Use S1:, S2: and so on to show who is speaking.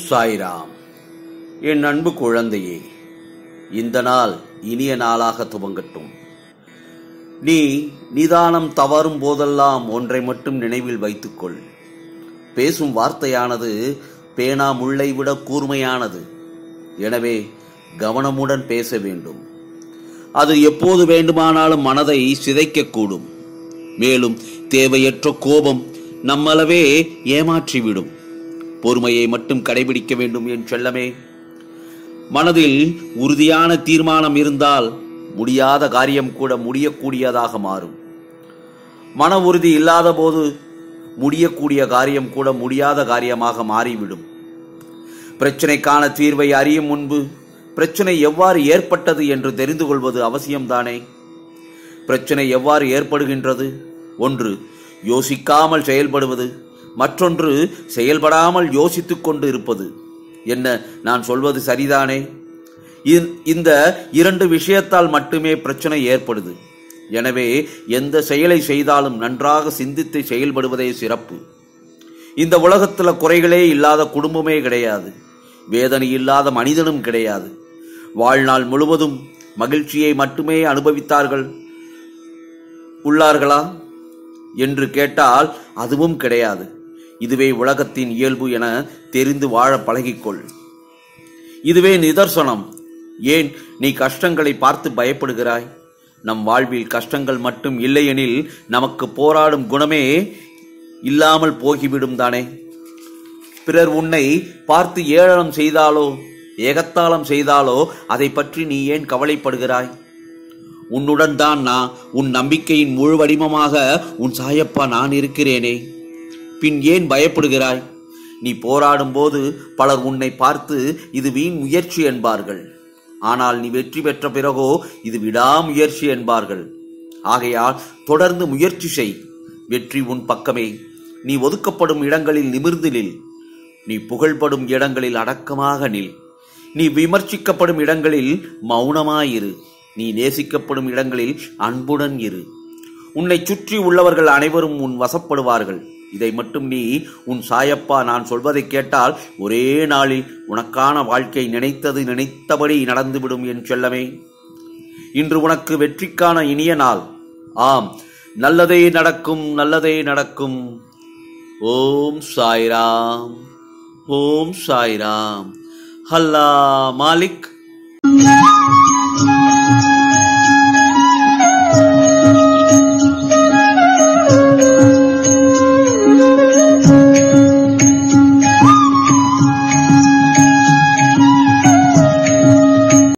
S1: சாய்ராம் என் அன்பு குழந்தையே இந்த நாள் இனிய நாளாக துவங்கட்டும் நீ நிதானம் தவறும் போதெல்லாம் ஒன்றை மட்டும் நினைவில் வைத்துக்கொள் பேசும் வார்த்தையானது பேனா முள்ளை விட கூர்மையானது எனவே கவனமுடன் பேச வேண்டும் அது எப்போது வேண்டுமானாலும் மனதை சிதைக்கக்கூடும் மேலும் தேவையற்ற கோபம் நம்மளவே ஏமாற்றிவிடும் பொறுமையை மட்டும் கடைபிடிக்க வேண்டும் என் செல்லமே மனதில் உறுதியான தீர்மானம் இருந்தால் முடியாத காரியம் கூட முடியக்கூடியதாக மாறும் மன உறுதி இல்லாத போது முடியக்கூடிய காரியம் கூட முடியாத காரியமாக மாறிவிடும் பிரச்சனைக்கான தீர்வை அறியும் முன்பு பிரச்சனை எவ்வாறு ஏற்பட்டது என்று தெரிந்து கொள்வது அவசியம்தானே பிரச்சனை எவ்வாறு ஏற்படுகின்றது ஒன்று யோசிக்காமல் செயல்படுவது மற்றொன்று செயல்படாமல் யோசித்துக் கொண்டு இருப்பது என்ன நான் சொல்வது சரிதானே இ- இந்த இரண்டு விஷயத்தால் மட்டுமே பிரச்சனை ஏற்படுது எனவே எந்த செயலை செய்தாலும் நன்றாக சிந்தித்து செயல்படுவதே சிறப்பு இந்த உலகத்துல குறைகளே இல்லாத குடும்பமே கிடையாது வேதனை இல்லாத மனிதனும் கிடையாது வாழ்நாள் முழுவதும் மகிழ்ச்சியை மட்டுமே அனுபவித்தார்கள் உள்ளார்களா என்று கேட்டால் அதுவும் கிடையாது இதுவே உலகத்தின் இயல்பு என தெரிந்து வாழ பழகிக்கொள் இதுவே நிதர்சனம் ஏன் நீ கஷ்டங்களை பார்த்து பயப்படுகிறாய் நம் வாழ்வில் கஷ்டங்கள் மட்டும் இல்லையெனில் நமக்கு போராடும் குணமே இல்லாமல் போகிவிடும் தானே பிறர் உன்னை பார்த்து ஏளனம் செய்தாலோ ஏகத்தாளம் செய்தாலோ அதை பற்றி நீ ஏன் கவலைப்படுகிறாய் உன்னுடன் தான் நான் உன் நம்பிக்கையின் முழு வடிவமாக உன் சாயப்பா நான் இருக்கிறேனே பின் ஏன் பயப்படுகிறாய் நீ போராடும் போது பலர் உன்னை பார்த்து இது வீண் முயற்சி என்பார்கள் ஆனால் நீ வெற்றி பெற்ற பிறகோ இது விடாமுயற்சி என்பார்கள் ஆகையால் தொடர்ந்து முயற்சி செய் வெற்றி உன் பக்கமே நீ ஒதுக்கப்படும் இடங்களில் நிமிர்ந்து நில் நீ புகழ்படும் இடங்களில் அடக்கமாக நில் நீ விமர்சிக்கப்படும் இடங்களில் மௌனமாயிரு நீ நேசிக்கப்படும் இடங்களில் அன்புடன் இரு உன்னை சுற்றி உள்ளவர்கள் அனைவரும் உன் வசப்படுவார்கள் இதை மட்டும் நீ உன் சாயப்பா நான் சொல்வதை கேட்டால் ஒரே நாளில் உனக்கான வாழ்க்கை நினைத்தது நினைத்தபடி நடந்துவிடும் என் செல்லமே இன்று உனக்கு வெற்றிக்கான இனிய நாள் ஆம் நல்லதே நடக்கும் நல்லதே நடக்கும் ஓம் சாய்ராம் ஓம் சாய்ராம் ஹல்லா மாலிக்